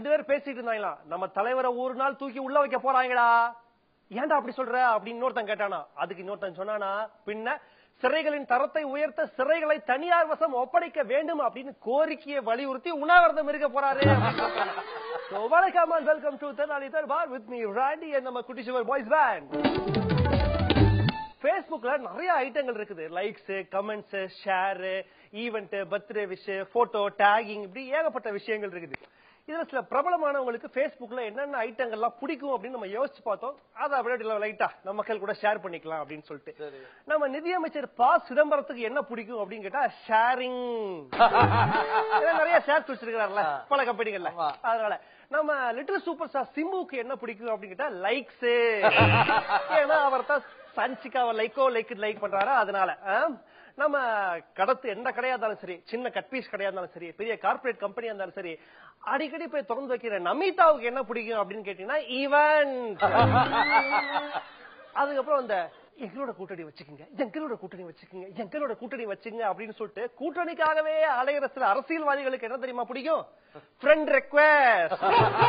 ரெண்டு பேரும் பேசிட்டு இருந்தாங்களாம் நம்ம தலைவரை ஒரு நாள் தூக்கி உள்ள வைக்க போறாங்கடா ஏன்டா அப்படி சொல்ற அப்படின்னு இன்னொருத்தன் கேட்டானா அதுக்கு இன்னொருத்தன் சொன்னானா பின்ன சிறைகளின் தரத்தை உயர்த்த சிறைகளை தனியார் வசம் ஒப்படைக்க வேண்டும் அப்படின்னு கோரிக்கையை வலியுறுத்தி உண்ணாவிரதம் இருக்க போறாரு So, வணக்கம் and welcome to Tenali Darbar with me Randy and நம்ம குட்டி சிவர் பாய்ஸ் பேண்ட் Facebookல நிறைய ஐட்டங்கள் இருக்குது likes comments share event birthday wish photo tagging இப்படி ஏகப்பட்ட விஷயங்கள் இருக்குது இதுல சில பிரபலமானவங்களுக்கு Facebookல என்னென்ன ஐட்டங்கள்லாம் பிடிக்கும் அப்படின்னு நம்ம யோசிச்சு பார்த்தோம் அதை அப்படியே லைட்டா நம்ம மக்கள் கூட ஷேர் பண்ணிக்கலாம் அப்படின்னு சொல்லிட்டு சரி. நம்ம நிதியமைச்சர் ப சிதம்பரத்துக்கு என்ன பிடிக்கும் அப்படின்னு கேட்டா ஷேரிங் நிறைய ஷேர்ஸ் வச்சிருக்காருல்ல பல கம்பெனிகள்ல ஆமா. அதனால நம்ம லிட்டில் சூப்பர் ஸ்டார் சிம்புக்கு என்ன பிடிக்கும் அப்படின்னு கேட்டா லைக்ஸ் ஏன்னா அவர் தான் சன்சிக்காவை லைக்கோ லைக் லைக் பண்றாரா அதனால ஆ? நம்ம கடத்து எந்த கடையா இருந்தாலும் சரி சின்ன கட் பீஸ் கடையா இருந்தாலும் சரி பெரிய கார்ப்பரேட் கம்பெனியா இருந்தாலும் சரி அடிக்கடி போய் திறந்து வைக்கிற நமிதாவுக்கு என்ன பிடிக்கும் அப்படின்னு கேட்டீங்கன்னா ஈவென்ட் அதுக்கப்புறம் அந்த எங்களோட கூட்டணி வச்சுக்கோங்க எங்களோட கூட்டணி வச்சுக்கோங்க எங்களோட கூட்டணி வச்சுங்க அப்படின்னு சொல்லிட்டு கூட்டணிக்காகவே அலையிற சில அரசியல்வாதிகளுக்கு என்ன தெரியுமா பிடிக்கும் ஃப்ரெண்ட் ரெக்வெஸ்ட்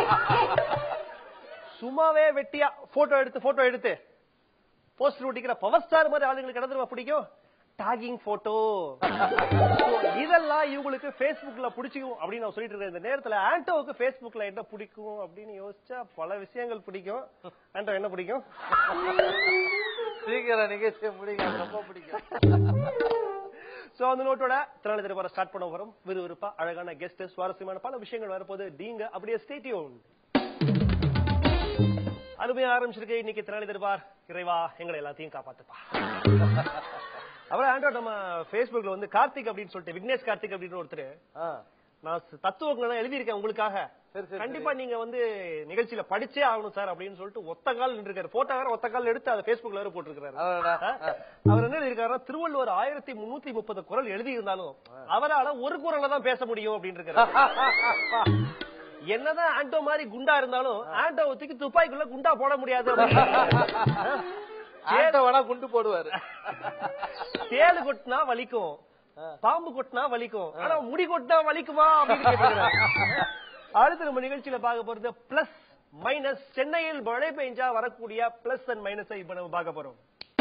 சும்மாவே வெட்டியா போட்டோ எடுத்து போட்டோ எடுத்து போஸ்டர் ஒட்டிக்கிற பவர் ஸ்டார் மாதிரி ஆளுங்களுக்கு என்ன தெரியுமா பிடிக்கும் டாகிங் போட்டோ இதெல்லாம் இவங்களுக்கு Facebookல பிடிச்சிக்கும் அப்படின்னு நான் சொல்லிட்டு இருக்கேன் இந்த நேரத்துல ஆண்டோவுக்கு Facebookல என்ன பிடிக்கும் அப்படின்னு யோசிச்சா பல விஷயங்கள் பிடிக்கும் ஆண்டோ என்ன பிடிக்கும் சீக்கிரம் நிகழ்ச்சியை முடிங்க எனக்கு ரொம்ப பிடிக்கும் சோ அந்த நோட்டோட திறனாளி திருப்பார ஸ்டார்ட் பண்ண வரும் விறுவிறுப்பா அழகான கெஸ்ட் சுவாரஸ்யமான பல விஷயங்கள் வரப்போது நீங்க அப்படியே ஸ்டேடியோன் அருமையா ஆரம்பிச்சிருக்கு இன்னைக்கு திறனாளி திருப்பார் இறைவா எங்களை எல்லாத்தையும் காப்பாத்துப்பா அப்புறம் ஆண்டோ நம்ம Facebookல வந்து கார்த்திக் அப்படின்னு சொல்லிட்டு விக்னேஷ் கார்த்திக் அப்படின்னு ஒருத்தர் ஆ, நான் தத்துவங்கள் எழுதியிருக்கேன் உங்களுக்காக சரி, சரி, கண்டிப்பா நீங்க வந்து நிகழ்ச்சியில படிச்சே ஆகணும் சார் அப்படின்னு சொல்லிட்டு ஒத்த கால் நின்றுருக்காரு போட்டோ வேற ஒத்த கால் எடுத்து அதை Facebookல வேற போட்டிருக்காரு அடடா. ஆ? அவர் என்ன எழுதியிருக்காருன்னா திருவள்ளுவர் ஆயிரத்தி முன்னூத்தி முப்பது குரல் எழுதி இருந்தாலும் அவரால ஒரு குரல்ல தான் பேச முடியும் அப்படின்னு இருக்காரு என்னதான் ஆண்டோ மாதிரி குண்டா இருந்தாலும் ஆண்டோ தூக்கி துப்பாக்கிக்குள்ள குண்டா போட முடியாது அப்படின்னு. ஆட்டோ வேணா குண்டு போடுவாரு தேளு கொட்டினா வலிக்கும் பாம்பு கொட்டினா வலிக்கும் ஆனா முடி கொட்டினா வலிக்குமா அப்படின்னு கேட்டிருக்காரு. அடுத்து நம்ம நிகழ்ச்சியில பார்க்க போறது பிளஸ் மைனஸ் சென்னையில் மழை பெஞ்சா வரக்கூடிய பிளஸ் அண்ட் மைனஸ் இப்ப நம்ம பார்க்க போறோம்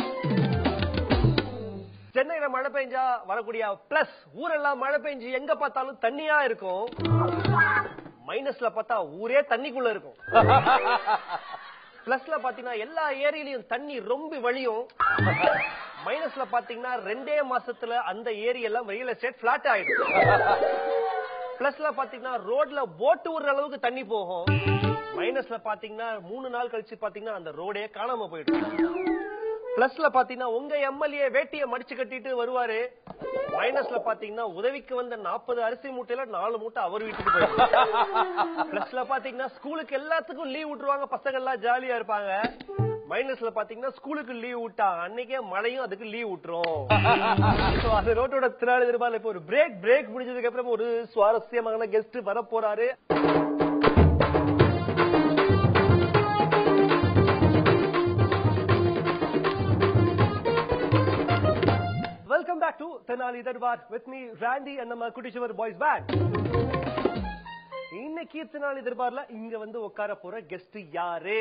சென்னையில மழை பெஞ்சா வரக்கூடிய பிளஸ் ஊரெல்லாம் மழை பெஞ்சு எங்க பார்த்தாலும் தண்ணியா இருக்கும் மைனஸ்ல பார்த்தா ஊரே தண்ணிக்குள்ள இருக்கும் பிளஸ்ல பாத்தீங்கன்னா எல்லா ஏரியிலயும் தண்ணி ரொம்ப வழியும் மைனஸ்ல பாத்தீங்கன்னா ரெண்டே மாசத்துல அந்த ஏரி எல்லாம் ரியல் எஸ்டேட் பிளாட் ஆயிடும் பிளஸ்ல பாத்தீங்கன்னா ரோட்ல போட்டு விடுற அளவுக்கு தண்ணி போகும் மைனஸ்ல பாத்தீங்கன்னா மூணு நாள் கழிச்சு பாத்தீங்கன்னா அந்த ரோடே காணாம போயிடும் பிளஸ்ல பாத்தீங்கன்னா உங்க எம்எல்ஏ வேட்டிய மடிச்சு கட்டிட்டு வருவாரு மைனஸ்ல பாத்தீங்கன்னா உதவிக்கு வந்த நாற்பது அரிசி மூட்டையில நாலு மூட்டை அவர் வீட்டுக்கு போயிடும் பிளஸ்ல பாத்தீங்கன்னா ஸ்கூலுக்கு எல்லாத்துக்கும் லீவ் விட்டுருவாங்க பசங்க எல்லாம் ஜாலியா இருப்பாங்க மைனஸ்ல பாத்தீங்கன்னா ஸ்கூலுக்கு லீவ் விட்டா அன்னைக்கே மழையும் அதுக்கு லீவ் விட்டுரும் So, அந்த ரோட்டோட திராளி திருபால இப்ப ஒரு பிரேக் பிரேக் முடிஞ்சதுக்கு அப்புறம் ஒரு சுவாரஸ்யமான கெஸ்ட் வர போறாரு welcome back to Tenali Darbar with me Randy and நம்ம குட்டிச்சுவர் பாய்ஸ் பேக் இன்னைக்கு தெனாலி தர்பார்ல இங்க வந்து உட்கார போற கெஸ்ட் யாரு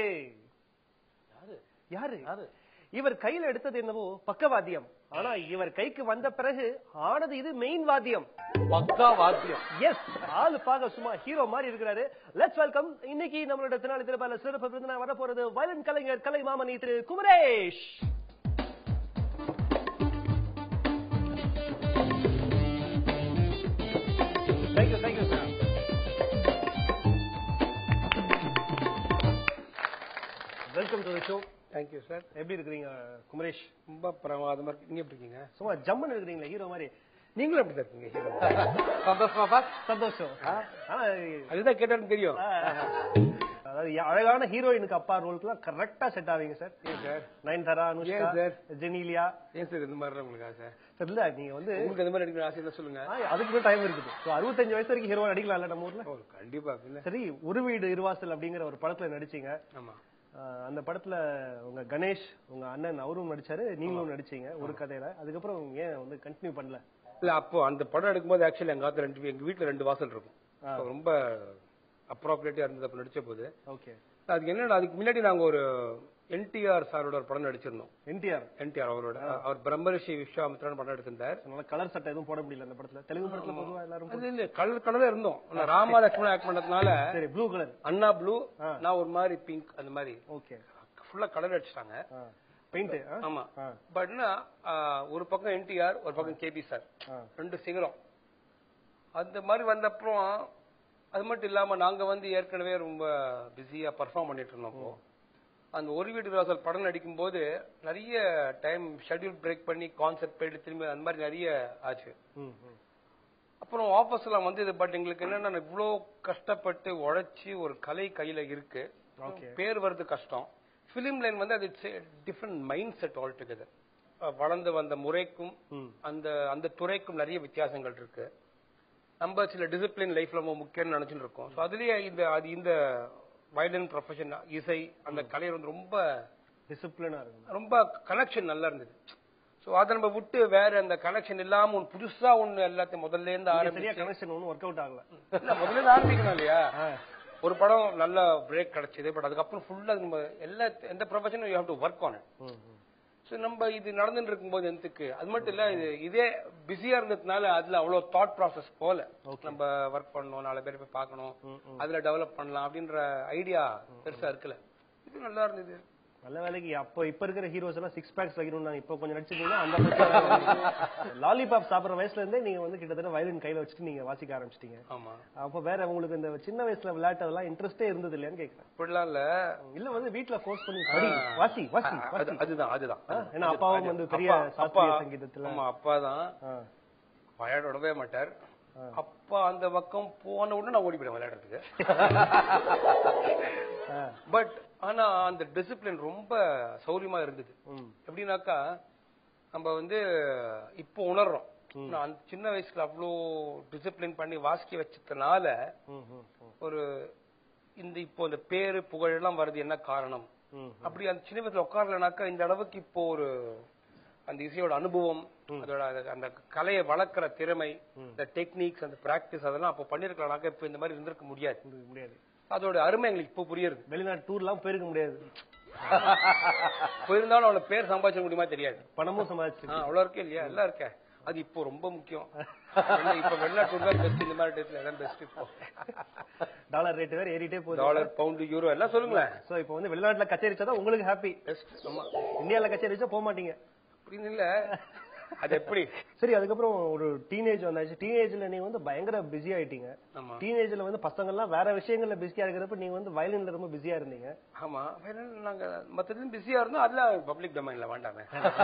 யாரு யாரு? இவர் கையில எடுத்தது என்னவோ பக்கவாத்தியம் ஆனா இவர் கைக்கு வந்த பிறகு ஆனது இது மெயின் வாத்தியம் பக்கா வாத்தியம் எஸ் ஆளு பாக சும்மா ஹீரோ மாதிரி இருக்கிறாரு லெட்ஸ் வெல்கம் இன்னைக்கு நம்மளோட தினாலி திருப்பால சிறப்பு விருந்தினா வர போறது வயலின் கலைஞர் Kalai Mamani Thiru Kumaresh thank you thank you sir welcome to the show thank you sir எப்படி இருக்கிறீங்க குமரேஷ் ரொம்ப பிரமாதமா இருக்கு நீங்க எப்படி இருக்கீங்க சும்மா ஜம்முன்னு இருக்கிறீங்களா ஹீரோ மாதிரி நீங்களும் அப்படி தான் இருக்கீங்க ஹீரோ சந்தோஷமாப்பா சந்தோஷம் ஆனா அதுதான் கேட்டாலும் தெரியும் அதாவது அழகான ஹீரோயினுக்கு அப்பா ரோலுக்குலாம் கரெக்டா செட் ஆவீங்க சார் ஏன் சார் நயன்தாரா அனுஷ்கா ஏன் சார்? ஜெனிலியா ஏன் சார் இந்த மாதிரிலாம் உங்களுக்கு ஆசை சார் இல்ல நீங்க வந்து உங்களுக்கு இந்த மாதிரி நடிக்கிற ஆசை இருந்தா சொல்லுங்க ஆ, அதுக்கு டைம் இருக்குது So, அறுபத்தஞ்சு வயசு வரைக்கும் ஹீரோ நடிக்கலாம்ல நம்ம ஊர்ல ஓ கண்டிப்பா பின்ன சரி ஒரு வீடு இருவாசல் அப்படிங்கிற ஒரு படத்துல நடிச்சீங்க ஆமா ஆ, அந்த படத்துல உங்க கணேஷ் உங்க அண்ணன் அவரும் நடிச்சாரு நீங்களும் நடிச்சீங்க ஒரு கதையில அதுக்கப்புறம் ஏன் வந்து கண்டினியூ பண்ணல இல்ல அப்போ அந்த படம் எடுக்கும்போது ஆக்சுவலி எங்க ஆத்துல ரெண்டு எங்க வீட்டுல ரெண்டு வாசல் இருக்கும் அப்ப ரொம்ப அப்ராப்ரியேட்டா இருந்தது அப்ப நடிச்ச போது ஓகே அதுக்கு என்னன்னா அதுக்கு முன்னாடி நாங்க ஒரு என்டிஆர் சாரோட ஒரு படம் நடிச்சிருந்தோம் என்டிஆர் என்டிஆர் அவரோட அவர் பிரம்மரிஷி விஸ்வாமித்ரன் படம் எடுத்திருந்தார் நல்ல கலர் சட்டை எதுவும் போட முடியல அந்த படத்துல தெலுங்கு படத்துல பொதுவா எல்லாரும் அது இல்ல கலர் கலர்ல இருந்தோம் ஆனா ராமா லட்சுமணன் ஆக்ட் பண்ணதுனால சரி ப்ளூ கலர் அண்ணா ப்ளூ நான் ஒரு மாதிரி பிங்க் அந்த மாதிரி ஓகே ஃபுல்லா கலர் அடிச்சிட்டாங்க பெயிண்ட் ஆமா பட் ஒரு பக்கம் என்டிஆர் ஒரு பக்கம் கேபி சார் ஆ. ரெண்டு சிகரம் அந்த மாதிரி வந்தப்புறம் அது மட்டும் இல்லாம நாங்க வந்து ஏற்கனவே ரொம்ப பிஸியா பர்ஃபார்ம் பண்ணிட்டு இருந்தோம் அப்போ அந்த ஒரு வீடு வாசல் படம் நடிக்கும் போது நிறைய டைம் ஷெட்யூல் பிரேக் பண்ணி கான்செப்ட் போயிட்டு திரும்பி அந்த மாதிரி நிறைய ஆச்சு அப்புறம் ஆஃபர்ஸ் எல்லாம் வந்தது பட் எங்களுக்கு என்னன்னா இவ்வளோ கஷ்டப்பட்டு உழைச்சி ஒரு கலை கையில இருக்கு Okay. பேர் வர்றது கஷ்டம் பிலிம் லைன் வந்து அது different mind set all together வளர்ந்து வந்த முறைக்கும் அந்த அந்த துறைக்கும் நிறைய வித்தியாசங்கள் இருக்கு நம்ம சில டிசிப்ளின் லைஃப்ல ரொம்ப முக்கியம்னு நினைச்சுட்டு இருக்கோம் ஸோ அதுலயே இந்த அது இந்த வயலின் ப்ரொஃபஷன் இசை அந்த கலை வந்து ரொம்ப டிசிப்ளினா இருக்கும் ரொம்ப கனெக்ஷன் நல்லா இருந்தது ஸோ அதை நம்ம விட்டு வேற அந்த கனெக்ஷன் இல்லாம ஒன்று புதுசா ஒன்று எல்லாத்தையும் முதல்ல இருந்து இங்க ஆரம்பிச்சு சரியா கனெக்ஷன் ஒன்றும் ஒர்க் அவுட் ஆகல இல்ல, முதல்ல இருந்து ஆரம்பிக்கணும் இல்லையா ஒரு படம் நல்ல பிரேக் கிடைச்சது பட் அதுக்கப்புறம் ஃபுல்லா நம்ம எல்லா எந்த ப்ரொஃபஷனும் you have to work on it so நம்ம இது நடந்துட்டு இருக்கும்போது எந்தக்கு அது மட்டும் இல்ல இது இதே பிஸியா இருந்ததுனால அதுல அவ்வளவு தாட் ப்ராசஸ் போல நம்ம ஒர்க் பண்ணணும் நாலு பேர் போய் பார்க்கணும் அதுல டெவலப் பண்ணலாம் அப்படின்ற ஐடியா பெருசா இருக்குல்ல இது நல்லா இருந்தது நல்ல வேலைக்கு அப்போ இப்ப இருக்கிற ஹீரோஸ் எல்லாம் சிக்ஸ் பேக்ஸ் வைக்கணும் இப்போ கொஞ்சம் நடிச்சிருந்தீங்கன்னா அந்த லாலிபாப் சாப்பிடுற வயசுல இருந்தே நீங்க வந்து கிட்டத்தட்ட வயலின் கையில வச்சுட்டு நீங்க வாசிக்க ஆரம்பிச்சிட்டீங்க ஆமா அப்போ வேற உங்களுக்கு இந்த சின்ன வயசுல விளையாட்டதெல்லாம் இன்ட்ரெஸ்டே இருந்தது இல்லையான்னு கேக்குறேன் இப்படிலாம் இல்ல இல்ல வந்து வீட்ல ஃபோர்ஸ் பண்ணி படி வாசி வாசி அது- அதுதான் அதுதான் ஆ, ஏன்னா அப்பாவும் வந்து பெரிய அப்பா- சாஸ்திரிய அப்பா- சங்கீதத்துல ஆமா அப்பா தான் ஆ, விளையாட மாட்டார் அப்பா அந்த பக்கம் போன உடனே நான் ஓடி போயிடுவேன் விளையாடுறதுக்கு ஆ, பட் ஆனா அந்த டிசிப்ளின் ரொம்ப சௌரியமா இருந்தது ம், எப்படின்னாக்கா நம்ம வந்து இப்போ உணர்றோம் நான் அந்த சின்ன வயசுல அவ்வளோ டிசிப்ளின் பண்ணி வாசிக்க வச்சதுனால ம், ம், ம், ஒரு இந்த இப்போ இந்த பேரு புகழ் எல்லாம் வருது என்ன காரணம் ம். அப்படி அந்த சின்ன வயசுல உட்காரலனாக்கா இந்த அளவுக்கு இப்போ ஒரு அந்த இசையோட அனுபவம் அதோட அந்த- அந்த கலையை வளர்க்கிற திறமை இந்த டெக்னிக்ஸ் அந்த பிராக்டிஸ் அதெல்லாம் அப்போ பண்ணிருக்கலாம்னாக்கா இப்போ இந்த மாதிரி இருந்திருக்க முடியாது இது முடியாது அதோட அருமை எங்களுக்கு இப்போ புரியுது வெளிநாட்டு டூர்லாம் போயிருக்க முடியாது போயிருந்தாலும் அவளை பேர் சம்பாதிச்சிட முடியுமா தெரியாது பணமும் சம்பாதிச்சு ஆ, அவ்வளவு இருக்கே இல்லையா எல்லாம் இருக்கே அது இப்போ ரொம்ப முக்கியம் என்ன, இப்ப வெளிநாட்டு தான் பெஸ்ட் இந்த மாதிரி டேட்ல எல்லாம் பெஸ்ட் இப்போ டாலர் ரேட் வேற ஏறிட்டே போகுது டாலர் பவுண்டு யூரோ எல்லாம் சொல்லுங்களேன் சோ இப்போ வந்து வெளிநாட்டுல கச்சேரி வச்சாதான் உங்களுக்கு ஹாப்பி பெஸ்ட் ஆமா இந்தியால கச்சேரி வச்சா போக மாட்டீங்க அப்படின்னு இல்ல அது எப்படி சரி அதுக்கப்புறம் ஒரு டீனேஜ் வந்தாச்சு டீனேஜ்ல நீங்க வந்து பயங்கர பிஸி ஆயிட்டீங்க ஆமா டீனேஜ்ல வந்து பசங்க எல்லாம் வேற விஷயங்கள்ல பிஸியா இருக்கிறப்ப நீங்க வந்து வயலின்ல ரொம்ப பிஸியா இருந்தீங்க ஆமா வேற என்ன, நாங்க மத்ததும் பிஸியா இருந்தோம் அதுல பப்ளிக் டொமைன்ல வேண்டாமே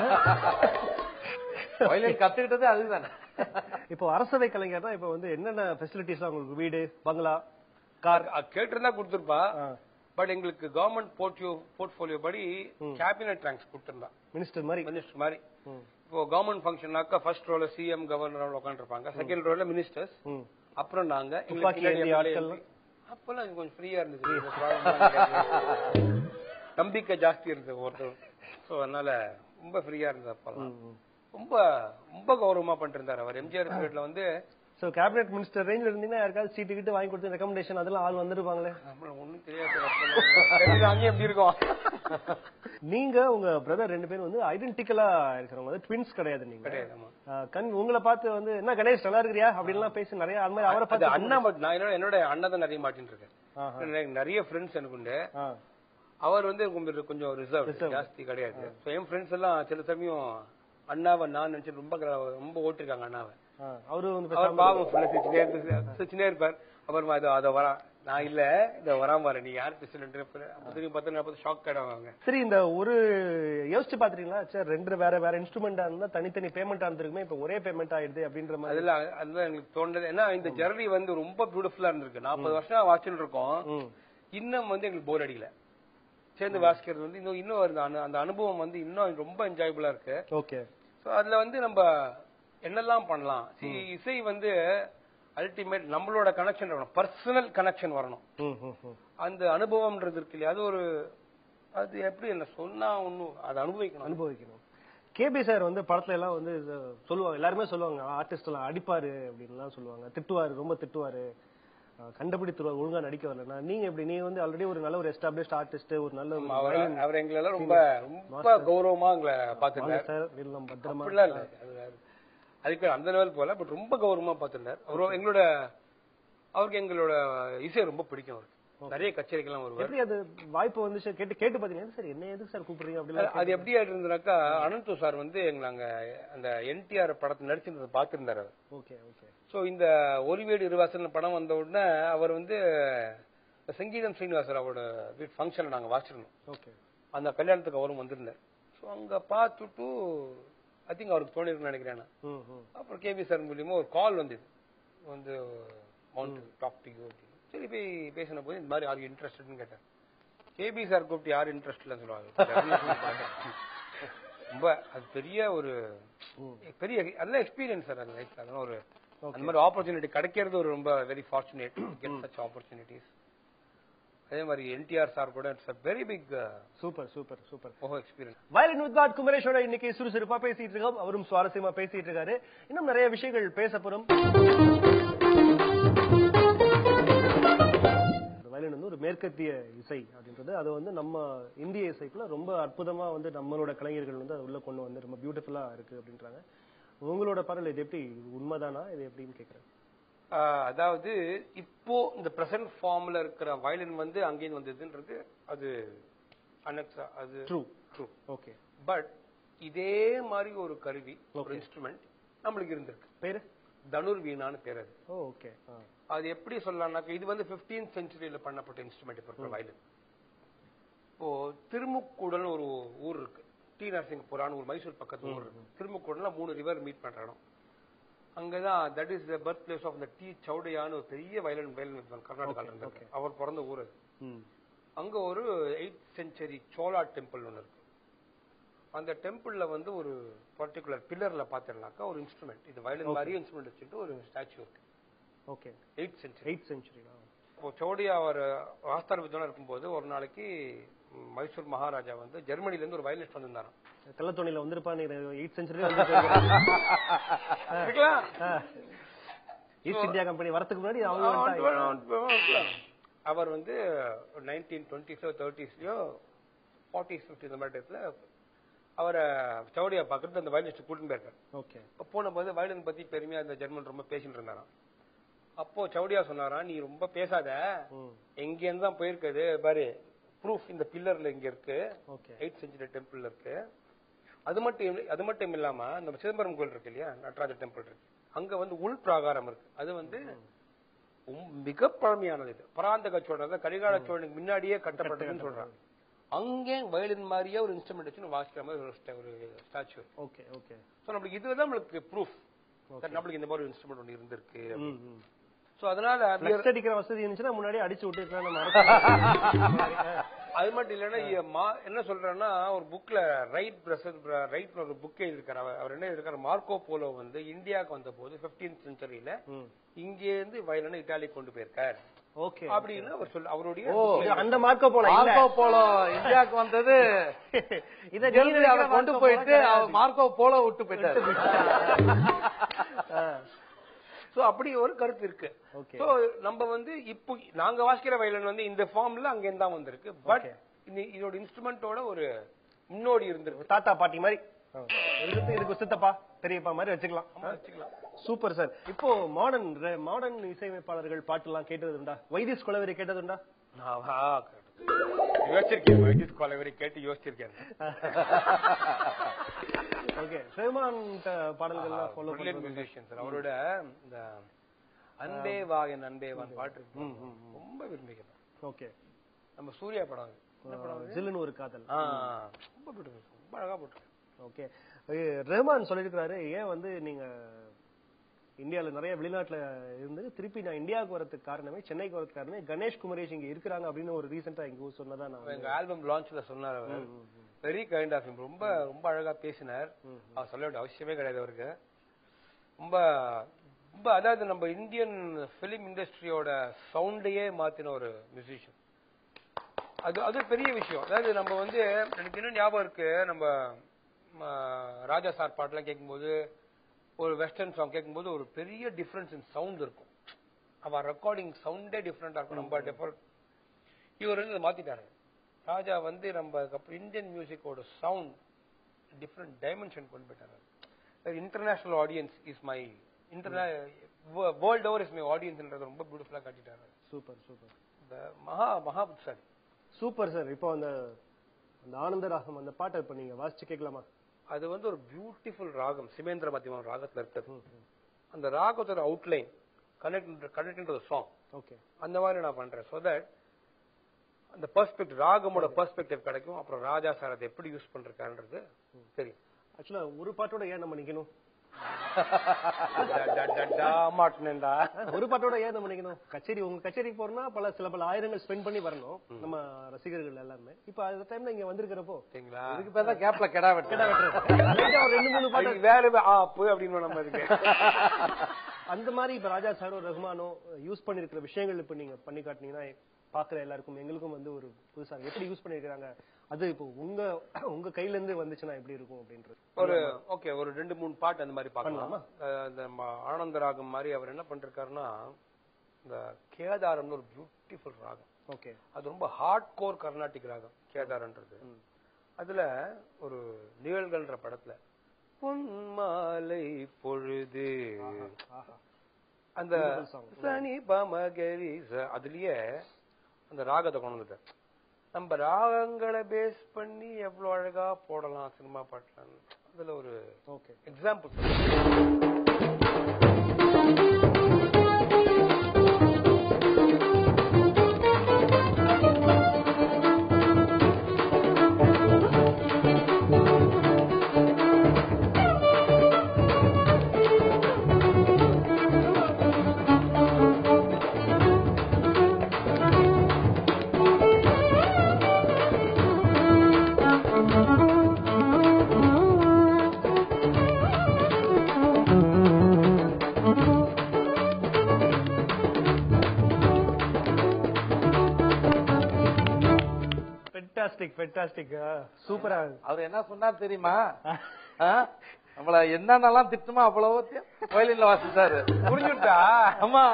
வயலின் கத்துக்கிட்டதே அதுதானே இப்போ அரசவை கலைஞர்னா இப்போ வந்து என்னென்ன ஃபெசிலிட்டிஸ் உங்களுக்கு வீடு பங்களா கார் கேட்டிருந்தா கொடுத்துருப்பா பட் எங்களுக்கு கவர்மெண்ட் போர்ட்யோ போர்ட்போலியோ படி கேபினட் ரேங்க்ஸ் கொடுத்துருந்தா மினிஸ்டர் மாதிரி மினிஸ்டர் மாதிரி ம். இப்போ கவர்மெண்ட் ஃபங்க்ஷன்னாக்கா ஃபர்ஸ்ட் ரோல சிஎம் கவர்னர் உட்காந்துருப்பாங்க செகண்ட் ரோல மினிஸ்டர்ஸ் ம். அப்புறம் நாங்க எங்களுக்கு துப்பாக்கி பின்னாடி ஏந்திய MLA ஆட்கள்லாம்? அப்பெல்லாம் இது கொஞ்சம் ஃப்ரீயா இருந்தது இது problem எல்லாம் கிடையாது. நம்பிக்கை ஜாஸ்தி இருந்தது ஒருத்தர் சோ அதனால ரொம்ப ஃப்ரீயா இருந்தது அப்பெல்லாம் ரொம்ப ரொம்ப கௌரவமா பண்ணிட்டு இருந்தாரு அவர் எம்ஜிஆர் பீரியட்ல வந்து சோ கேபினெட் மினிஸ்டர் ரேஞ்சில் இருந்தீங்கன்னா யாருக்காவது சீட்டு கிட்ட வாங்கி கொடுத்து ரெக்கமெண்டேஷன் அதெல்லாம் ஆள் வந்திருப்பாங்களே நம்மளுக்கு ஒண்ணும் தெரியாது தெரியுது, அங்கேயும் எப்படி இருக்கும் நீங்க உங்க பிரதர் ரெண்டு பேரும் வந்து ஐடென்டிக்கலா இருக்கிறவங்க வந்து ட்வின்ஸ் கிடையாது நீங்க கிடையாது ஆமா ஆ, கண் உங்களை பார்த்து வந்து என்ன கணேஷ் நல்லா இருக்கிறியா அப்படின்லாம் பேசி நிறைய அது மாதிரி அவரை அது பார்த்து அண்ணா மட்டும் நான் என்னோட என்னோட அண்ணன் தான் நிறைய மாட்டின்னு இருக்கேன் ஆஹா. எனக்கு நிறைய ஃப்ரெண்ட்ஸ் எனக்கு உண்டு ஆ, அவர் வந்து கொஞ்சம் கொஞ்சம் ரிசர்வ் ஜாஸ்தி கிடையாது So, என் ஃப்ரெண்ட்ஸ் எல்லாம் சில சமயம் அண்ணாவை நான் நினைச்சு ரொம்ப க- ரொம்ப ஓட்டிருக்காங்க அண்ணாவை ஆ, அவரு வந்து அவர் பேசாம- பாவம் ஃபுல்லா சிரிச்சுனே இருந்து சிரிச்சுனே இருப்பார் அப்புறமா அது அதை வரான் நான் இல்ல இத வராம வர நீ யார் பிரசிடென்ட் அப்ப திரும்பி பார்த்தா நான் பார்த்து ஷாக் ஆயிடுவாங்க சரி இந்த ஒரு யோசிச்சு பாத்துறீங்களா சரி ரெண்டு வேற வேற இன்ஸ்ட்ருமெண்டா இருந்தா தனித்தனி பேமெண்ட் இருந்திருக்குமே இப்ப ஒரே பேமெண்ட் ஆயிடுது அப்படின்ற மாதிரி அதுல அதுதான் எங்களுக்கு தோணுது ஏன்னா இந்த ஜெர்னி வந்து ரொம்ப பியூட்டிஃபுல்லா இருந்திருக்கு நாற்பது வருஷம் வாட்சிட்டு இருக்கோம் ம். இன்னும் வந்து எங்களுக்கு போர் அடிக்கல சேர்ந்து வாசிக்கிறது வந்து இன்னும் இன்னும் வருது அனு- அந்த அனுபவம் வந்து இன்னும் ரொம்ப என்ஜாயபுல்லா இருக்கு ஓகே சோ அதுல வந்து நம்ம என்னெல்லாம் பண்ணலாம் See, இசை வந்து அல்டிமேட் நம்மளோட கனெக்ஷன் வரணும் பர்சனல் கனெக்ஷன் வரணும் ம், ம், ம். அந்த அனுபவம்ன்றது இருக்கு இல்லையா அது ஒரு அது எப்படி என்ன சொன்னா ஒண்ணும் அதை அனுபவிக்கணும் அனுபவிக்கணும் கேபி சார் வந்து படத்துல எல்லாம் வந்து இது சொல்லுவாங்க எல்லாருமே சொல்லுவாங்க ஆர்டிஸ்ட் எல்லாம் அடிப்பாரு அப்படின்லாம் சொல்லுவாங்க திட்டுவாரு ரொம்ப திட்டுவாரு கண்டுபிடித்துருவார் ஒழுங்கா நடிக்க வரலன்னா நீங்க எப்படி நீங்க வந்து ஆல்ரெடி ஒரு நல்ல ஒரு எஸ்டாப்ளிஷ்ட் ஆர்டிஸ்ட் ஒரு நல்ல ஒரு அவர் அவர் எங்களெல்லாம் ரொம்ப ரொம்ப கௌரவமா எங்களை பார்த்துருந்தார் சார் எல்லாம் பத்திரமா அப்படிலாம் இல்ல அது வேற. அதுக்கு அந்த லெவல் போல பட் ரொம்ப கௌரவமா பார்த்திருந்தார் அவர் எங்களோட அவருக்கு எங்களோட இசை ரொம்ப பிடிக்கும் அவருக்கு நிறைய கச்சேரிக்கெல்லாம் வருவார் எப்படி அது வாய்ப்பு வந்துச்சு கேட்டு கேட்டு பாத்தீங்கன்னா சார் என்ன எதுக்கு சார் கூப்பிடுறீங்க அப்படிலாம் அது எப்படி ஆயிட்டு இருந்தனாக்கா அனந்து சார் வந்து எங்களை அங்க அந்த என்டிஆர் படத்தை நடிச்சிருந்ததை பார்த்திருந்தார் அவர் ஓகே ஓகே சோ இந்த ஒரு வீடு இருவாசல் படம் வந்த உடனே அவர் வந்து சங்கீதம் ஸ்ரீனிவாசர் அவரோட வீட்டு ஃபங்க்ஷன்ல நாங்க வாசிச்சிருந்தோம் ஓகே அந்த கல்யாணத்துக்கு அவரும் வந்திருந்தார் ஸோ அங்க பார்த்துட்டு ஐ திங்க் அவருக்கு தோணிருக்குன்னு நினைக்கிறேன் நான். ம் ம் அப்புறம் கேபி சார் மூலியமா ஒரு கால் வந்தது வந்து மவுண்ட் டாப் டு யூ சரி போய் பேசின போது இந்த மாதிரி யார் இன்ட்ரெஸ்டட்னு கேட்டேன் கேபி சார் கூப்பிட்டு யார் இன்ட்ரெஸ்ட் இல்லைன்னு சொல்லுவாங்க ரொம்ப அது பெரிய ஒரு பெரிய நல்ல எக்ஸ்பீரியன்ஸ் சார் அந்த லைஃப்ல அதெல்லாம் ஒரு அந்த மாதிரி ஆப்பர்ச்சுனிட்டி கிடைக்கிறது ஒரு ரொம்ப very fortunate get such opportunities அதே மாதிரி என்டிஆர் சார் கூட it's a very big super super super ஓஹோ எக்ஸ்பீரியன்ஸ் வயலின் வித் காட் குமரேஷோட இன்னைக்கு சுறுசுறுப்பா பேசிட்டு இருக்கோம் அவரும் சுவாரஸ்யமா பேசிட்டு இருக்காரு இன்னும் நிறைய விஷயங்கள் பேச போறோம் வயலின் வந்து ஒரு மேற்கத்திய இசை அப்படின்றது அது வந்து நம்ம இந்திய இசைக்குள்ள ரொம்ப அற்புதமா வந்து நம்மளோட கலைஞர்கள் வந்து அது உள்ள கொண்டு வந்து ரொம்ப பியூட்டிஃபுல்லா இருக்கு அப்படின்றாங்க உங்களோட பாடல் இது எப்படி உண்மைதானா இது எப்படின்னு கேக்குறேன் ஆஹ் அதாவது இப்போ இந்த பிரசன்ட் ஃபார்ம்ல இருக்கிற வயலின் வந்து அங்கேயும் வந்ததுன்றது அது அனெக்ஸா அது ட்ரூ ட்ரூ ஓகே பட் இதே மாதிரி ஒரு கருவி ஒரு இன்ஸ்ட்ருமெண்ட் நம்மளுக்கு இருந்திருக்கு பேரு தனுர் வீணான்னு பேர் அது ஓ ஓகே அது எப்படி சொல்லலாம்னாக்க இது வந்து 15th செஞ்சுரியில பண்ணப்பட்ட இன்ஸ்ட்ருமெண்ட் இப்போ இருக்கிற வயலின் இப்போ திருமுக்கூடல்னு ஒரு ஊர் இருக்கு டி நரசிங்கபுரான்னு ஒரு மைசூர் பக்கத்து ஊர் இருக்கு திருமுக்கூடல்ல மூணு ரிவர் மீட் பண்ற இடம் அங்கதான் that is the birth place of the T சௌடையான்னு ஒரு பெரிய வயலின் வயலின் வித்வான் கர்நாடகால இருந்தார் அவர் பிறந்த ஊர் அது ம் அங்க ஒரு எயிட் செஞ்சுரி சோலா டெம்பிள் ஒன்று இருக்கு அந்த டெம்பிள்ல வந்து ஒரு பர்டிகுலர் பில்லர்ல பாத்தீங்கன்னாக்கா ஒரு இன்ஸ்ட்ருமெண்ட் இது வயலின் மாதிரியே இன்ஸ்ட்ருமெண்ட் வச்சுட்டு ஒரு ஸ்டாச்சு இருக்கு okay eight century eight century இப்போ சௌடியா அவர் ஆஸ்தார் வித்வானா இருக்கும்போது ஒரு நாளைக்கு ம், மைசூர் மகாராஜா வந்து ஜெர்மனில இருந்து ஒரு வயலினிஸ்ட் வந்திருந்தாராம் தெள்ளத்தோணியில வந்திருப்பா நீ எயிட் செஞ்சுரி இருக்கலாம். ஈஸ்ட் இந்தியா கம்பெனி வரதுக்கு முன்னாடி அவங்க ஆ, வந்துட்டாங்க. வந்துட்டு வந்துட்டு வந்துட்டு. அவர் வந்து நைன்டீன் டுவெண்ட்டிஸோ தேர்ட்டிஸ்லயோ ஃபார்ட்டிஸ் ஃபிஃப்டி இந்த மாதிரி டயத்துல அவரை சௌடியா பார்க்கறது அந்த வயலினிஸ்ட் கூட்டிட்டு போயிருக்காரு ஓகே அப்ப போனபோது வயலின் பத்தி பெருமையா இந்த ஜெர்மன் ரொம்ப பேசிட்டு இருந்தாராம் அப்போ சௌடியா சொன்னாராம் நீ ரொம்ப பேசாத ம் எங்க இருந்து தான் போயிருக்குது பாரு ப்ரூஃப் இந்த பில்லர்ல இங்க இருக்கு ஓகே எயிட் செஞ்சுரி டெம்பிள் இருக்கு அது மட்டும் இல்ல- அது மட்டும் இல்லாம நம்ம சிதம்பரம் கோயில் இருக்கு இல்லையா நடராஜர் டெம்பிள் இருக்கு அங்க வந்து உள் பிராகாரம் இருக்கு அது வந்து உம் மிக பழமையானது இது பராந்தக சோழர் கரிகால சோழனுக்கு முன்னாடியே கட்டப்பட்டதுன்னு சொல்றாங்க அங்கே வயலின் மாதிரியே ஒரு இன்ஸ்ட்ருமெண்ட் வச்சு வாசிக்கிற மாதிரி ஒரு sta- ஒரு ஸ்டாச்சு ஓகே ஓகே ஸோ நம்மளுக்கு இதுதான் நம்மளுக்கு ப்ரூஃப் நம்மளுக்கு இந்த மாதிரி ஒரு இன்ஸ்ட்ருமெண்ட் ஒன்று இருந்திருக்கு ம் ம் ஸோ அதனால we are- ஃபிளக்ஸ் அடிக்கிற வசதி இருந்துச்சுன்னா முன்னாடி அடிச்சு விட்டுருக்கலாம் நம்ம அரசு. அது மட்டும் இல்லைன்னா இ- மா- என்ன சொல்றேன்னா ஒரு புக்ல ரைட் பிரசத் ரைட் ஒரு புக் எழுதியிருக்காரு அவர் அவர் என்ன எழுதியிருக்காரு மார்க்கோ போலோ வந்து இந்தியாவுக்கு வந்த போது 15th செஞ்சுரியில ம் இங்கே இருந்து வயலனை இட்டாலி கொண்டு போயிருக்கார் ஓகே அப்படின்னு அவர் சொல்ல அவருடைய இது அந்த மார்க்கோ போல இல்ல மார்க்கோ போலோ இந்தியாவுக்கு வந்தது இத நீ இங்கிருந்து நினைக்கிற அதை கொண்டு மார்க்கோ போயிட்டு போல அவர் மார்க்கோ போலோ விட்டு போயிட்டாரு ஆ, சோ அப்படி ஒரு கருத்து இருக்கு ஓகே சோ நம்ம வந்து இப்போ நாங்க வாசிக்கிற வயலன் வந்து இந்த ஃபார்ம்ல அங்க இருந்தா வந்திருக்கு பட் இதோட இன்ஸ்ட்ருமெண்டோட ஒரு முன்னோடி இருந்திருக்கு தாத்தா பாட்டி மாதிரி இதுக்கு இதுக்கு சித்தப்பா பெரியப்பா மாதிரி வச்சுக்கலாம் வச்சுக்கலாம் சூப்பர் சார் இப்போ மாடர்ன் மாடர்ன் இசையமைப்பாளர்கள் பாட்டுலாம் கேட்டதுண்டா வைத்தியஸ் குலவரி கேட்டதுண்டா நான் வா, யோசிச்சிருக்கேன் வைத்திஸ் கொலவரி கேட்டு யோசிச்சிருக்கேன் ஓகே ஷெஹ்மான் பாடல்கள்லாம் ஃபாலோ Brilliant musician sir. அவரோட இந்த அன்பே வா என் அன்பே வான் பாட்டு இருக்கு. ரொம்ப விரும்பிக்கிறேன் ஓகே நம்ம சூர்யா படம் அது. என்ன படம் அது? ஜில்லுன்னு ஒரு காதல் ஆ, ரொம்ப பிடிக்கும் ரொம்ப அழகா போட்டு ஓகே ரஹ்மான் சொல்லியிருக்கிறாரு ஏன் வந்து நீங்க இந்தியால நிறைய வெளிநாட்டுல இருந்து திருப்பி நான் இந்தியாவுக்கு வரதுக்கு காரணமே சென்னைக்கு வரதுக்கு காரணமே கணேஷ் குமரேஷ் இங்க இருக்கிறாங்க அப்படின்னு ஒரு ரீசெண்டா இங்க சொன்னதா நான் எங்க ஆல்பம் லான்ச்ல சொன்னார் அவர் வெரி கைண்ட் ஆஃப் ரொம்ப ரொம்ப அழகா பேசினார் அவர் சொல்ல வேண்டிய அவசியமே கிடையாது அவருக்கு ரொம்ப ரொம்ப அதாவது நம்ம இந்தியன் பிலிம் இண்டஸ்ட்ரியோட சவுண்டையே மாத்தின ஒரு மியூசிஷியன் அது அது பெரிய விஷயம் அதாவது நம்ம வந்து எனக்கு இன்னும் ஞாபகம் இருக்கு நம்ம ம, ராஜா சார் பாட்டெல்லாம் கேட்கும்போது ஒரு வெஸ்டர்ன் சாங் கேட்கும்போது ஒரு பெரிய டிஃபரன்ஸ் இன் சவுண்ட் இருக்கும் அவன் ரெக்கார்டிங் சவுண்டே டிஃப்ரெண்டா இருக்கும் நம்ம டிஃபரெண்ட் இவர் வந்து இதை மாத்திட்டாரு ராஜா வந்து நம்ம அதுக்கப்புறம் இந்தியன் மியூசிக்கோட சவுண்ட் டிஃப்ரெண்ட் டைமென்ஷன் கொண்டு போயிட்டாரு இன்டர்நேஷனல் ஆடியன்ஸ் இஸ் மை இன்டர்நே வேர்ல்ட் ஓவர் இஸ் மை ஆடியன்ஸ்ன்றது ரொம்ப பியூட்டிஃபுல்லா காட்டிட்டாரு சூப்பர் சூப்பர் இந்த மகா மகா புத்தாரி சூப்பர் சார் இப்போ அந்த அந்த ஆனந்த ராகம் அந்த பாட்டை இப்ப நீங்க வாசிச்சு கேட்கலாமா அது வந்து ஒரு பியூட்டிஃபுல் ராகம் சிமேந்திர மத்தியமம் ராகத்துல இருக்குது அந்த ராகத்தோட outline connect connect to song okay அந்த மாதிரி நான் பண்றேன் சோ தட் அந்த பெர்ஸ்பெக்டிவ் ராகமோட பெர்ஸ்பெக்டிவ் கிடைக்கும் அப்புறம் ராஜா சார் அதை எப்படி யூஸ் பண்றாருன்றது தெரியும் ஆக்சுவலா ஒரு பாட்டோட ஏன் நம்ம நிக்கணும் மாட்டினேன்டா ஒரு பாட்டோட ஏன் நம்ம நிக்கணும் கச்சேரி உங்க கச்சேரிக்கு போறோம்னா பல சில பல ஆயிரங்கள் ஸ்பெண்ட் பண்ணி வரணும் நம்ம ரசிகர்கள் எல்லாருமே இப்ப அந்த டைம்ல இங்க வந்திருக்கிறப்போ சரிங்களா இதுக்கு பேர் தான் கேப்ல கெடா வெட்டு லைட்டா ஒரு ரெண்டு மூணு பாட்டு அதுக்கு வேற வே- ஆ போய் அப்படின்னு நம்ம இதுக்கு அந்த மாதிரி இப்ப ராஜா சாரோ ரஹ்மானோ யூஸ் பண்ணிருக்கிற விஷயங்கள் இப்ப நீங்க பண்ணி காட்டினீங்கன்னா பாக்குற எல்லாருக்கும் எங்களுக்கும் வந்து ஒரு புதுசா எப்படி யூஸ் பண்ணிருக்காங்க அது இப்போ உங்க உங்க கையில இருந்து வந்துச்சுன்னா எப்படி இருக்கும் அப்படின்றது ஒரு ஓகே ஒரு ரெண்டு மூணு பாட்டு அந்த மாதிரி பார்க்கலாமா அஹ் இந்த ம- ஆனந்த ராகம் மாதிரி அவர் என்ன பண்ணிருக்காருன்னா இந்த கேதாரம்னு ஒரு பியூட்டிஃபுல் ராகம் ஓகே அது ரொம்ப ஹார்ட் கோர் கர்நாடிக் ராகம் கேதாரன்றது அதுல ஒரு நிகழ்கள்ன்ற படத்துல பொன்மாலை பொழுது ஆஹா அந்த Beautiful song. சனி பமகரி ச- அதுலயே அந்த ராகத்தை கொண்டு வந்துட்டேன் நம்ம ராகங்களை பேஸ் பண்ணி எவ்வளவு அழகா போடலாம் சினிமா பாட்டுல அதுல ஒரு ஓகே எக்ஸாம்பிள் ஃபென்டாஸ்டிக் ஃபென்டாஸ்டிக் சூப்பரா அவர் என்ன சொன்னார் தெரியுமா ஆ? நம்மள என்னென்னலாம் திட்டுமோ அவ்வளோத்தையும் வயலின்ல வாசிச்சாரு புரிஞ்சுட்டா ஆமா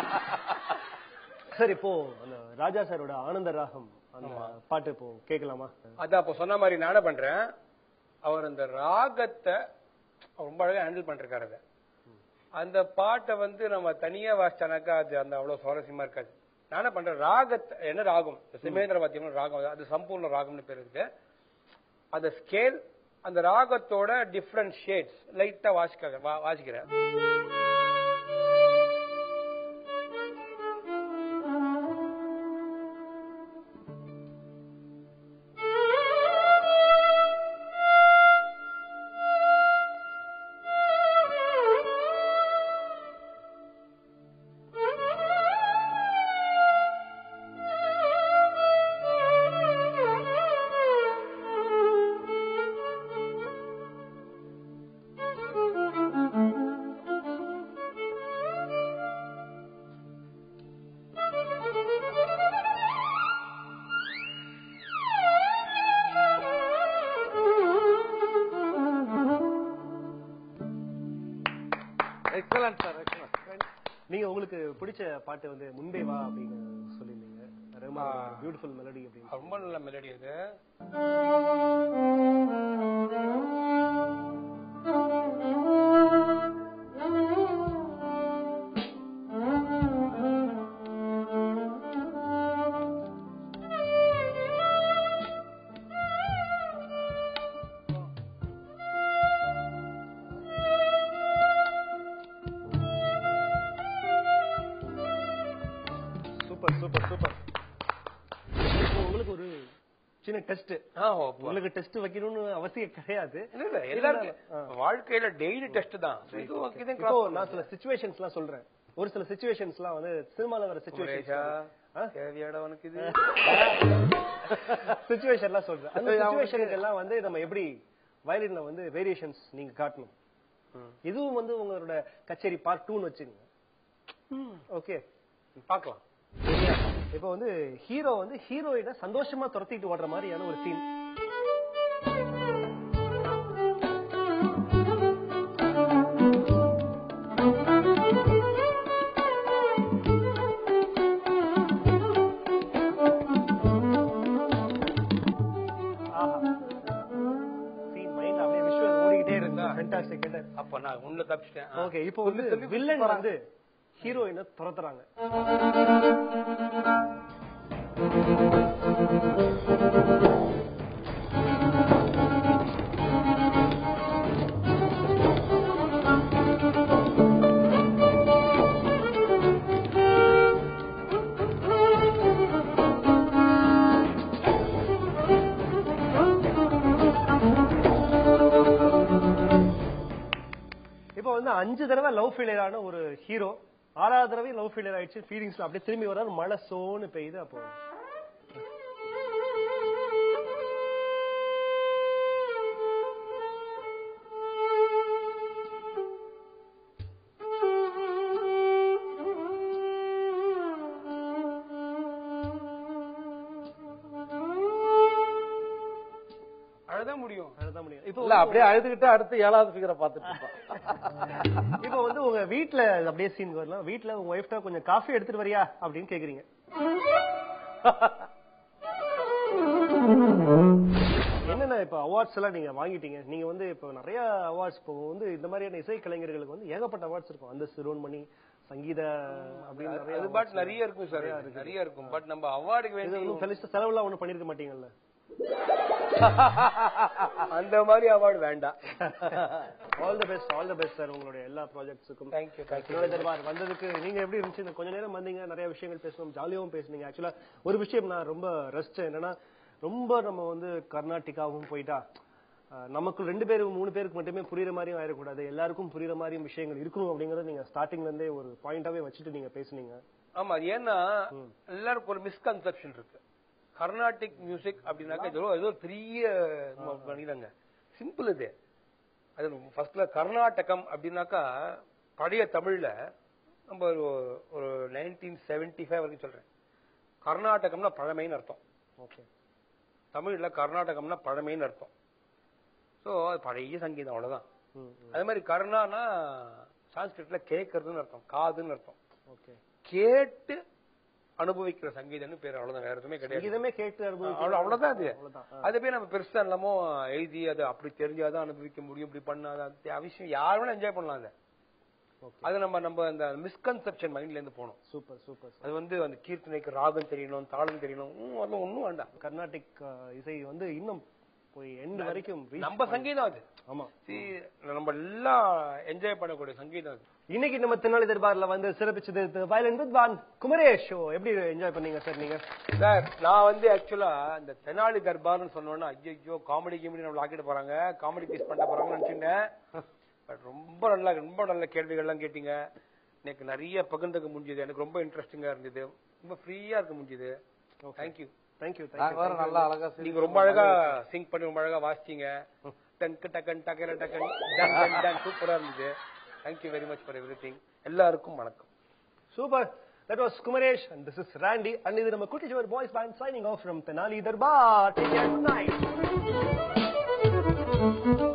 சார் இப்போ அந்த ராஜா சாரோட ஆனந்த ராகம் அந்த பாட்டு இப்போ கேட்கலாமா அதான் அப்ப சொன்ன மாதிரி நானே பண்றேன் அவர் அந்த ராகத்தை அவர் ரொம்ப அழகா ஹேண்டில் பண்ணிருக்காரு அதை அந்த பாட்டை வந்து நம்ம தனியா வாசிச்சானாக்கா அது அந்த அவ்வளவு சுவாரஸ்யமா இருக்காது நானே பண்றேன் ராகத்தை என்ன ராகம் இந்த சிமேந்திர வாத்தியம் ராகம் அது சம்பூர்ண ராகம்னு பேர் இருக்கு அந்த ஸ்கேல் அந்த ராகத்தோட டிஃப்ரெண்ட் ஷேட்ஸ் லைட்டா வாசிக்க வா- வாசிக்கிறேன் எக்ஸலன்ட் சார் எக்ஸலன்ட் நீங்க உங்களுக்கு பிடிச்ச பாட்டு வந்து முன்பே வா அப்படின்னு சொல்லியிருந்தீங்க ரஹ்மான் பியூட்டிஃபுல் மெலடி அப்படின்னு ரொம்ப நல்ல மெலடி அது சூப்பர் சூப்பர் சூப்பர் இப்போ உங்களுக்கு ஒரு சின்ன டெஸ்ட் ஆ, ஓ, உங்களுக்கு டெஸ்ட் வைக்கணும்னு அவசியம் கிடையாது இல்ல இல்ல எல்லாருக்கும் வாழ்க்கையில டெய்லி டெஸ்ட் தான் இது okay தான் இப்போ cross நான் சில சுச்சுவேஷன்ஸ் எல்லாம் சொல்றேன் ஒரு சில சுச்சுவேஷன்ஸ் எல்லாம் வந்து சினிமால வர சுரேஷா, சுச்சுவேஷன் தேவையாடா உனக்கு இது சுச்சுவேஷன் எல்லாம் சொல்றேன் அந்த சுச்சுவேஷனுக்கு எல்லாம் வந்து நம்ம எப்படி வயலின்ல வந்து வேரியேஷன்ஸ் நீங்க காட்டணும் ம். இதுவும் வந்து உங்களோட கச்சேரி பார்ட் டூன்னு வச்சுங்க ஓகே பாக்கலாம் இப்போ வந்து ஹீரோ வந்து ஹீரோயினை சந்தோஷமா துரத்திட்டு ஓடுற மாதிரியான ஒரு சீன் அப்ப நான் உள்ள தப்பிச்சிட்டேன் ஆ. ஓகே இப்போ வந்து வில்லன் வந்து ஹீரோயினை துரத்துறாங்க இப்போ வந்து அஞ்சு தடவை லவ் ஃபெயிலியர் ஆன ஒரு ஹீரோ ஆறாவது தடவை லவ் ஃபெயிலியர் ஆயிடுச்சு ஃபீலிங்ஸ்ல அப்படியே திரும்பி வர்றாரு மழை சோன்னு பெய்யுது அப்போ அழதான் முடியும் அதுதான் முடியும் இப்போ இல்ல அப்படியே அழுதுகிட்டு அடுத்து ஏழாவது ஃபிகரை பார்த்துட்டு இருப்பான் இப்போ வந்து உங்க வீட்ல அப்படியே சீன் வரலாம் வீட்ல உங்க ஒய்ஃப்ட கொஞ்சம் காஃபி எடுத்துட்டு வரியா அப்படின்னு கேக்குறீங்க என்னென்ன இப்ப அவார்ட்ஸ் எல்லாம் நீங்க வாங்கிட்டீங்க நீங்க வந்து இப்போ நிறைய அவார்ட்ஸ் இப்போ வந்து இந்த மாதிரியான இசை கலைஞர்களுக்கு வந்து ஏகப்பட்ட அவார்ட்ஸ் இருக்கும் அந்த சிறுவன்மணி சங்கீத அப்படின்னு நிறைய அது பாட்டு நிறைய இருக்கும் சார் நிறைய இருக்கும் பட் நம்ம அவார்டுக்கு இது வேண்டிய ஒண்ணும் பெருசா செலவுலாம் ஒண்ணும் பண்ணிருக்க மாட்டீங்கல்ல அந்த மாதிரி அவார்டு வேண்டாம் all the best all the best sir உங்களுடைய எல்லா ப்ராஜெக்ட்ஸுக்கும் தேங்க்யூ தேங்க்யூ என்னோட தர்பார் வந்ததுக்கு நீங்க எப்படி இருந்துச்சு இந்த கொஞ்ச நேரம் வந்தீங்க நிறைய விஷயங்கள் பேசணும் ஜாலியாவும் பேசுனீங்க ஆக்சுவலா ஒரு விஷயம் நான் ரொம்ப ரசிச்சேன் என்னன்னா ரொம்ப நம்ம வந்து கர்நாடிகாவும் போயிட்டா அஹ், நமக்கு ரெண்டு பேருக்கு மூணு பேருக்கு மட்டுமே புரியுற மாதிரியும் ஆயிடக்கூடாது எல்லாருக்கும் புரியுற மாதிரியும் விஷயங்கள் இருக்கணும் அப்படிங்கறத நீங்க ஸ்டார்டிங்ல இருந்தே ஒரு பாயிண்டாவே வச்சுட்டு நீங்க பேசுனீங்க ஆமா அது ஏன்னா எல்லாருக்கும் ஒரு மிஸ்கன்செப்ஷன் இருக்கு கர்நாடிக் மியூசிக் அப்படின்னாக்கா ஏதோ ஏதோ ஒரு பெரிய பண்ணிடுறாங்க சிம்பிள் இது அது ஃபர்ஸ்ட்ல கர்நாடகம் அப்படின்னாக்கா பழைய தமிழ்ல நம்ம ஒரு ஒரு நைன்டீன் செவன்டி ஃபைவ் வரைக்கும் சொல்றேன் கர்நாடகம்னா பழமைன்னு அர்த்தம் ஓகே தமிழ்ல கர்நாடகம்னா பழமைன்னு அர்த்தம் ஸோ அது பழைய சங்கீதம் அவ்வளவுதான் அதே மாதிரி கர்ணானா சான்ஸ்கிரிட்ல கேட்கறதுன்னு அர்த்தம் காதுன்னு அர்த்தம் ஓகே கேட்டு அனுபவிக்கிற சங்கீதம்னு பேர் அவ்வளவுதான் வேற எதுவுமே கிடையாது இதமே கேட்டு அவ்வளவு- அவ்வளவுதான் அது அவ்வளவுதான் அதை போய் நம்ம பெருசா எல்லாமோ எழுதி அதை அப்படி தெரிஞ்சாதான் அனுபவிக்க முடியும் இப்படி பண்ணாதான் அது அவசியம் யார் வேணா என்ஜாய் பண்ணலாம் அதை Okay. அது நம்ம நம்ம அந்த மிஸ்கன்செப்ஷன் மைண்ட்ல இருந்து போகணும் சூப்பர் சூப்பர் அது வந்து அந்த கீர்த்தனைக்கு ராகம் தெரியணும் தாளம் தெரியணும் ம், அதெல்லாம் ஒண்ணும் வேண்டாம் கர்நாடிக் அஹ், இசை வந்து இன்னும் போய் எண்டு வரைக்கும் reach நம்ம சங்கீதம் அது ஆமா See, நம்ம எல்லாம் என்ஜாய் பண்ணக்கூடிய சங்கீதம் அது இன்னைக்கு நம்ம தென்னாலி தர்பார்ல வந்து சிறப்பிச்சது வயலின் வித்வான் குமரேஷ் ஷோ எப்படி என்ஜாய் பண்ணீங்க சார் நீங்க சார் நான் வந்து ஆக்சுவலா இந்த தெனாலி தர்பார்னு சொன்னோன்னா ஐயோ காமெடி கிமெடி நம்மள ஆக்கிட்டு போறாங்க காமெடி பீஸ் பண்ண போறாங்கன்னு நினைச்சுட்டேன் பட் ரொம்ப நல்ல ரொம்ப நல்ல கேள்விகள்லாம் கேட்டீங்க எனக்கு நிறைய பகிர்ந்துக்க முடிஞ்சது எனக்கு ரொம்ப இன்ட்ரெஸ்டிங்கா இருந்தது ரொம்ப ஃப்ரீயா இருக்க முடிஞ்சது தேங்க்யூ தேங்க்யூ நாங்க வேற நல்லா அழகா நீங்க ரொம்ப அழகா சிங் பண்ணி ரொம்ப அழகா வாசிச்சீங்க டக்கு டக்கன் டக்கர டக்கன் டன் டன் டன் சூப்பரா இருந்தது thank you very much for every எல்லாருக்கும் வணக்கம் super That was Kumaresh and this is Randy and இது நம்ம குட்டிச்சுவர் பாய்ஸ் band signing off from Tenali Darbar. Take care. Good night.